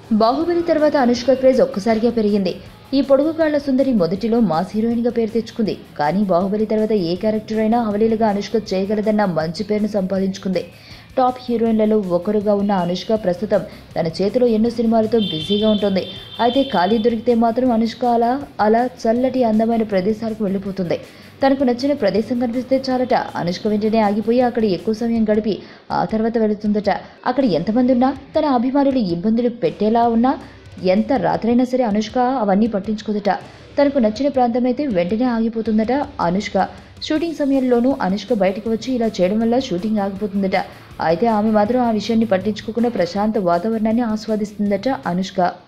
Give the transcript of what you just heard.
బాహుబలి తర్వాత అనుష్క క్రేజ్ ఒక్కసారిగా పెరిగింది ఈ పొడుగు కాళ్ల సుందరి మొదటిలో మాస్ హీరోయిన్ గా పేరు తెచ్చుకుంది కానీ బాహుబలి తర్వాత ఏ క్యారెక్టర్ అయినా అవలీలుగా అనుష్క చేయగలదన్న మంచి పేరును సంపాదించుకుంది టాప్ హీరోయిన్లలో ఒకరుగా ఉన్న అనుష్క ప్రస్తుతం తన చేతిలో ఎన్నో సినిమాలతో బిజీగా ఉంటుంది అయితే ఖాళీ దొరికితే మాత్రం అనుష్క అలా అలా చల్లటి అందమైన ప్రదేశాలకు వెళ్ళిపోతుంది తనకు నచ్చిన ప్రదేశం కనిపిస్తే చాలట అనుష్క వెంటనే ఆగిపోయి అక్కడ ఎక్కువ సమయం గడిపి ఆ తర్వాత వెళుతుందట అక్కడ ఎంతమంది ఉన్నా తన అభిమానులు ఇబ్బందులు పెట్టేలా ఉన్నా ఎంత రాత్రైనా సరే అనుష్క అవన్నీ పట్టించుకోదట తనకు నచ్చిన ప్రాంతం అయితే వెంటనే ఆగిపోతుందట అనుష్క షూటింగ్ సమయంలోనూ అనుష్క బయటకు వచ్చి ఇలా చేయడం వల్ల షూటింగ్ ఆగిపోతుందట అయితే ఆమె మాత్రం ఆ విషయాన్ని పట్టించుకోకుండా ప్రశాంత వాతావరణాన్ని ఆస్వాదిస్తుందట అనుష్క